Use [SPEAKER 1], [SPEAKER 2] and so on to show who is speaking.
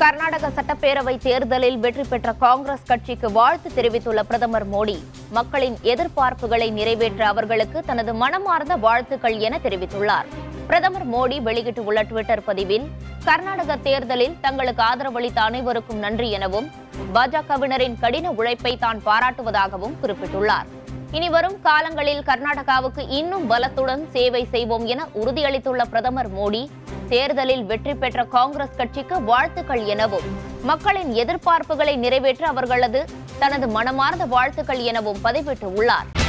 [SPEAKER 1] கர்நாடக சட்டப்பேரவை தேர்தலில் வெற்றி பெற்ற காங்கிரஸ் கட்சிக்கு வாழ்த்து தெரிவித்துள்ள பிரதமர் மோடி மக்களின் எதிர்பார்ப்புகளை நிறைவேற்ற அவர்களுக்கு தனது மனமார்ந்த வாழ்த்துக்கள் என தெரிவித்துள்ளார் பிரதமர் மோடி வெளியிட்டுள்ள டுவிட்டர் பதிவில் கர்நாடக தேர்தலில் தங்களுக்கு ஆதரவளித்த அனைவருக்கும் நன்றி எனவும் பாஜகவினரின் கடின உழைப்பை தான் பாராட்டுவதாகவும் குறிப்பிட்டுள்ளார் இனி வரும் காலங்களில் கர்நாடகாவுக்கு இன்னும் பலத்துடன் சேவை செய்வோம் என உறுதியளித்துள்ள பிரதமர் மோடி தேர்தலில் வெற்றி பெற்ற காங்கிரஸ் கட்சிக்கு வாழ்த்துக்கள் எனவும் மக்களின் எதிர்பார்ப்புகளை நிறைவேற்ற அவர்களது தனது மனமார்ந்த வாழ்த்துக்கள் எனவும் பதிவிட்டுள்ளார்